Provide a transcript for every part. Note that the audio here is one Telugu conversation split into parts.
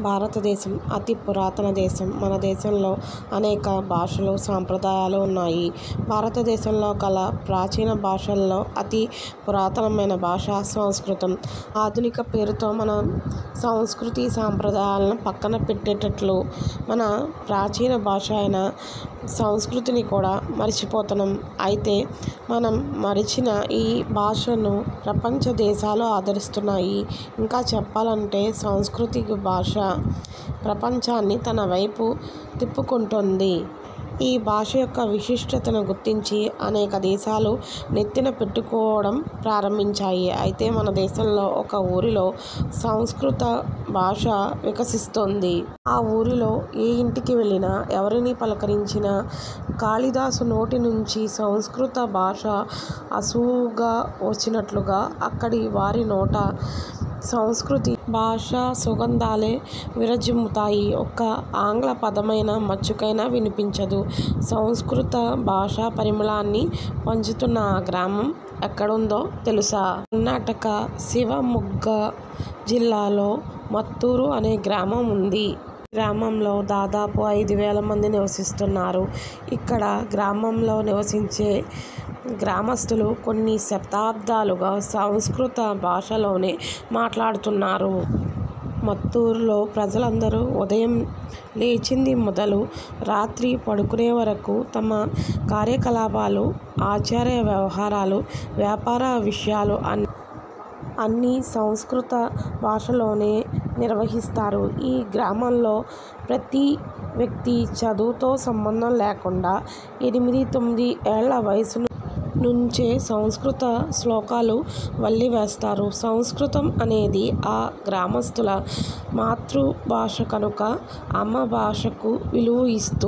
భారతదేశం అతి పురాతన దేశం మన దేశంలో అనేక భాషలు సాంప్రదాయాలు ఉన్నాయి భారతదేశంలో గల ప్రాచీన భాషల్లో అతి పురాతనమైన భాష సంస్కృతం ఆధునిక పేరుతో మన సంస్కృతి సాంప్రదాయాలను పక్కన పెట్టేటట్లు మన ప్రాచీన భాష అయిన సంస్కృతిని కూడా మర్చిపోతున్నాం అయితే మనం మరిచిన ఈ భాషను ప్రపంచ దేశాలు ఆదరిస్తున్నాయి ఇంకా చెప్పాలంటే సాంస్కృతిక భాష ప్రపంచాన్ని తన వైపు తిప్పుకుంటుంది ఈ భాష యొక్క విశిష్టతను గుర్తించి అనేక దేశాలు నెత్తిన పెట్టుకోవడం ప్రారంభించాయి అయితే మన దేశంలో ఒక ఊరిలో సంస్కృత భాష వికసిస్తోంది ఆ ఊరిలో ఏ ఇంటికి వెళ్ళినా ఎవరిని పలకరించినా కాళిదాసు నోటి నుంచి సంస్కృత భాష అసువుగా వచ్చినట్లుగా అక్కడి వారి నోట సంస్కృతి భాష సుగంధాలే విరజిమ్ముతాయి ఒక్క ఆంగ్ల పదమైన మచ్చుకైనా వినిపించదు సంస్కృత భాషా పరిమళాన్ని పంచుతున్న ఆ గ్రామం ఎక్కడుందో తెలుసా కర్ణాటక శివమొగ్గ జిల్లాలో మత్తూరు అనే గ్రామం ఉంది గ్రామంలో దాదాపు ఐదు వేల మంది నివసిస్తున్నారు ఇక్కడ గ్రామంలో నివసించే గ్రామస్తులు కొన్ని శతాబ్దాలుగా సంస్కృత భాషలోనే మాట్లాడుతున్నారు మత్తూరులో ప్రజలందరూ ఉదయం లేచింది మొదలు రాత్రి పడుకునే వరకు తమ కార్యకలాపాలు ఆచార వ్యవహారాలు వ్యాపార విషయాలు అన్ని అన్నీ సంస్కృత భాషలోనే నిర్వహిస్తారు ఈ గ్రామంలో ప్రతి వ్యక్తి చదువుతో సంబంధం లేకుండా ఎనిమిది తొమ్మిది ఏళ్ల వయసు నుంచే సంస్కృత శ్లోకాలు వల్లి వేస్తారు సంస్కృతం అనేది ఆ గ్రామస్తుల మాతృభాష కనుక అమ్మ భాషకు విలువ ఇస్తూ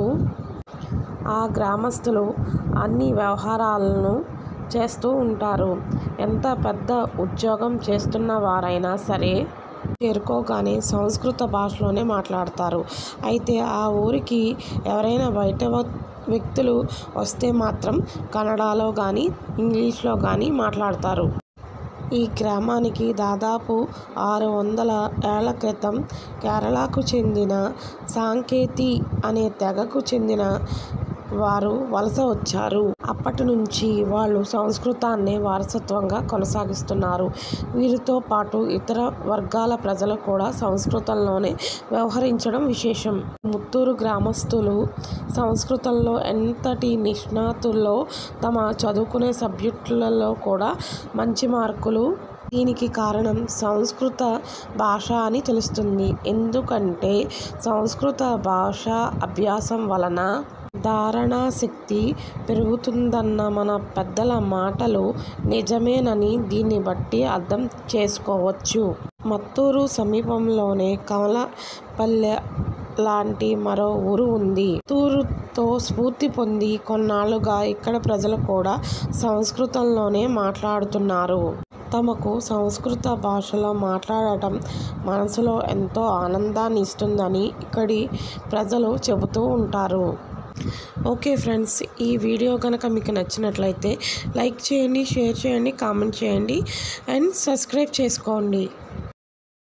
ఆ గ్రామస్తులు అన్ని వ్యవహారాలను చేస్తూ ఉంటారు ఎంత పెద్ద ఉద్యోగం చేస్తున్న వారైనా సరే చేరుకోగానే సంస్కృత భాషలోనే మాట్లాడతారు అయితే ఆ ఊరికి ఎవరైనా బయట వ్యక్తులు వస్తే మాత్రం కన్నడలో కానీ ఇంగ్లీష్లో కానీ మాట్లాడతారు ఈ గ్రామానికి దాదాపు ఆరు వందల ఏళ్ల క్రితం కేరళకు చెందిన సాంకేతి అనే తెగకు చెందిన వారు వలస వచ్చారు అప్పటి నుంచి వాళ్ళు సంస్కృతాన్ని వారసత్వంగా కొనసాగిస్తున్నారు వీరితో పాటు ఇతర వర్గాల ప్రజలు కూడా సంస్కృతంలోనే వ్యవహరించడం విశేషం ముత్తూరు గ్రామస్తులు సంస్కృతంలో ఎంతటి నిష్ణాతుల్లో తమ చదువుకునే సబ్జెక్టులలో కూడా మంచి మార్కులు దీనికి కారణం సంస్కృత భాష అని తెలుస్తుంది ఎందుకంటే సంస్కృత భాష అభ్యాసం వలన ధారణా శక్తి పెరుగుతుందన్న మన పెద్దల మాటలు నిజమేనని దీన్ని బట్టి అర్థం చేసుకోవచ్చు మత్తూరు సమీపంలోనే కమలపల్లె లాంటి మరో ఊరు ఉంది మత్తూరుతో స్ఫూర్తి పొంది కొన్నాళ్లుగా ఇక్కడ ప్రజలు కూడా సంస్కృతంలోనే మాట్లాడుతున్నారు తమకు సంస్కృత భాషలో మాట్లాడటం మనసులో ఎంతో ఆనందాన్ని ఇస్తుందని ఇక్కడి ప్రజలు చెబుతూ ఉంటారు ఓకే ఫ్రెండ్స్ ఈ వీడియో కనుక మీకు నచ్చినట్లయితే లైక్ చేయండి షేర్ చేయండి కామెంట్ చేయండి అండ్ సబ్స్క్రైబ్ చేసుకోండి